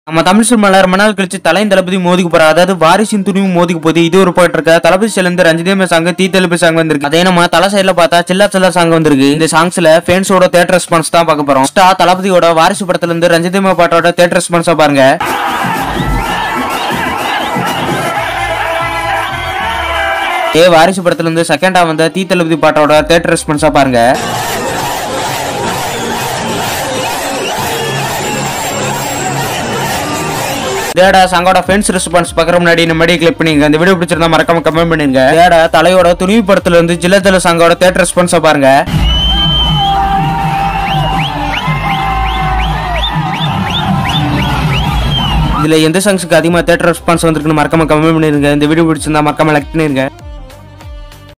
நம்ம தமிழ் சினிமால ரொம்ப நாள் கழிச்சு தலையும் தளபதி மோதிக்க போறா அதாவது வாரிசின் துணிவும் மோதிக்க போகுது இது ஒரு போயிட்டு இருக்க தளபதி சேர்ந்து ரஞ்சிதேம சாங் தீ தளபதி சாங் வந்திருக்கு அதே நம்ம தலை சைடுல பார்த்தா சில்லா சில்லா சாங் வந்திருக்கு இந்த சாங்ஸ்ல ஃபேன்ஸோட தேட்டர் ரெஸ்பான்ஸ் தான் பார்க்க போறோம் ஸ்டா தளபதியோட வாரிசு படத்துல இருந்து ரஞ்சிதேம பாட்டோட தேட்டர் ரெஸ்பான்ஸா பாருங்க ஏ வாரிசு படத்துல இருந்து செகண்டா வந்த தீ தளபதி பாட்டோட தேட்டர் ரெஸ்பான்ஸா பாருங்க தேடா சங்கோட ஃபென்ஸ் ரெஸ்பான்ஸ் பார்க்குற முன்னாடி நம்ம வீடியோ கிளிக் பண்ணிங்க இந்த வீடியோ பிடிச்சிருந்தா மறக்காம கமெண்ட் பண்ணுங்க தேடா தலையோட துணிவு படத்துல இருந்து ஜில்ல ஜில்ல சங்கோட தேட்டர் ரெஸ்பான்ஸை பாருங்க இதுல எந்த சாங்ஸுக்கு அதிகமாக தேட்டர் ரெஸ்பான்ஸ் வந்திருக்குன்னு மறக்காம கமெண்ட் பண்ணிருங்க இந்த வீடியோ பிடிச்சிருந்தா மறக்காம லைக் பண்ணிருங்க